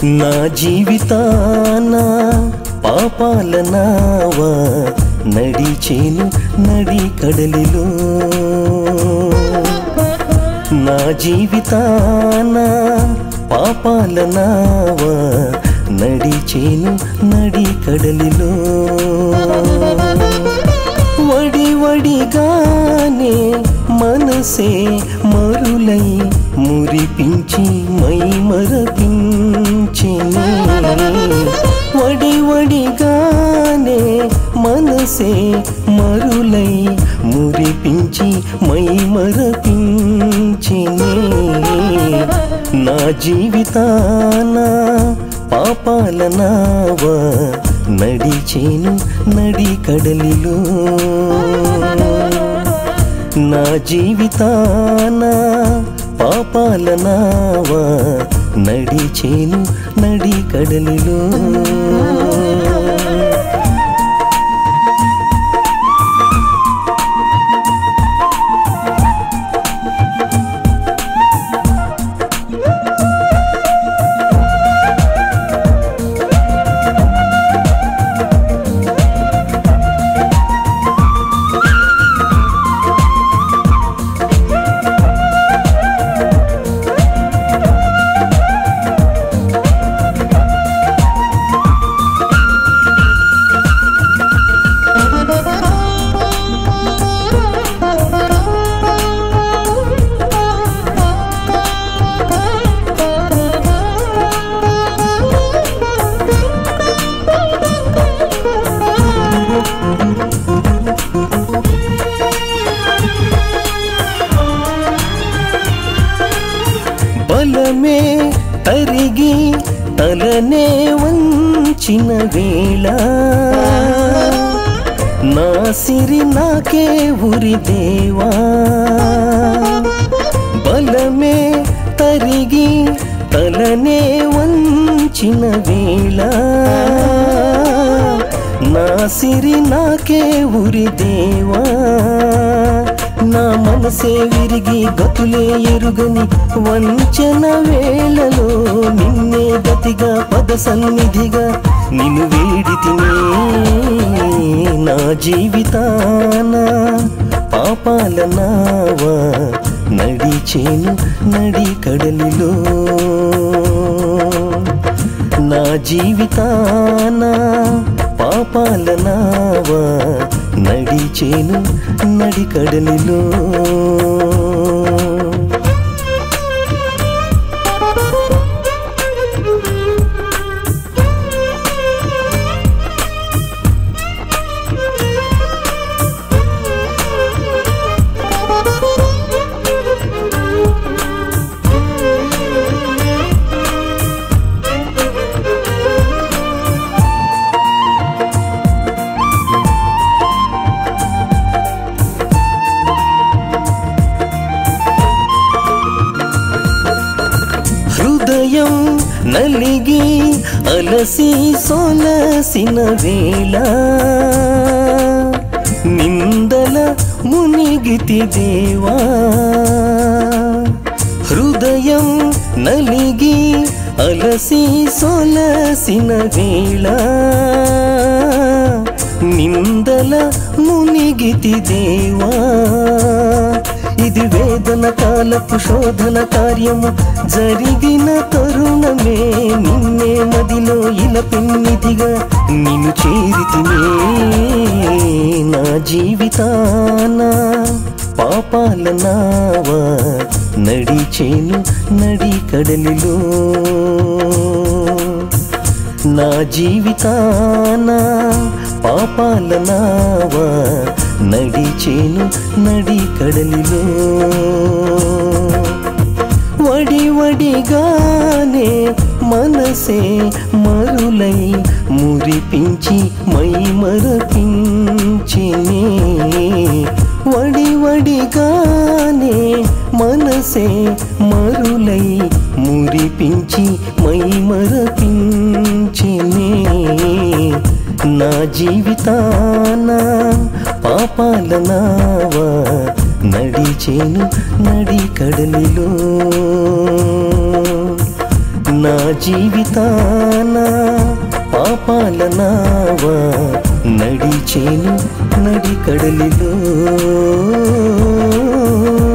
నా జీవితాన పాపాల నావా నడిచేను నడి కడలిలో నా జీవితాన పాపాల నావా నడిచేను నడి కడలిలో వడి వడిగానే మనసే మరులై మురిపించి మై మరపించిని వడి వడిగానే మనసే మరులై మురిపించి మై మరపించిని నా జీవితాన పాపాల నావా నడిచేను నడి కడలిలో నా జీవితాన పాపాల నావా నడిచేను నడి కడలిలో బలమే తరిగి తలనే వంచిన వేళ నా సిరి నాకే ఉరి దేవా బలమే తరిగి తలనే వంచిన వేళ నా సిరి నాకే ఉరి దేవా నా మనసే విరిగి గతులే ఎరుగని వంచన వేళలో నిన్నే గతిగా పద సన్నిధిగా నిన్ను వేడి తినే నా జీవితాన పాపాల నావా నడిచేను నడి కడలిలో నా జీవితాన పాపాల నావా నడిచేను నడి కడలిలో హృదయం నలిగి అలసి సొలసిన వేళ నిందల మునిగితి దేవా హృదయం నలిగి అలసి సొలసిన వేళ నిందల మునిగితి దేవా ఇది వేదన కాలపు శోధన కార్యము జరిగిన తరుణమే నిన్నే మదిలో ఇలా పెన్నిధిగా నిన్ను చేరితినే నా జీవితాన పాపాల నావా నడిచేను నడి కడలిలో నా జీవితాన పాపాల నావా నడిచేను నడి కడలిలో వడి వడిగానే మనసే మరులై మురిపించి మై మరపించినే వడి వడిగానే మనసే మరులై మురిపించి మై మరపించినే నా జీవితాన పాపాల నావా నడిచేను నడి కడలిలో నా జీవితాన పాపాల నావా నడిచేను నడి కడలిలో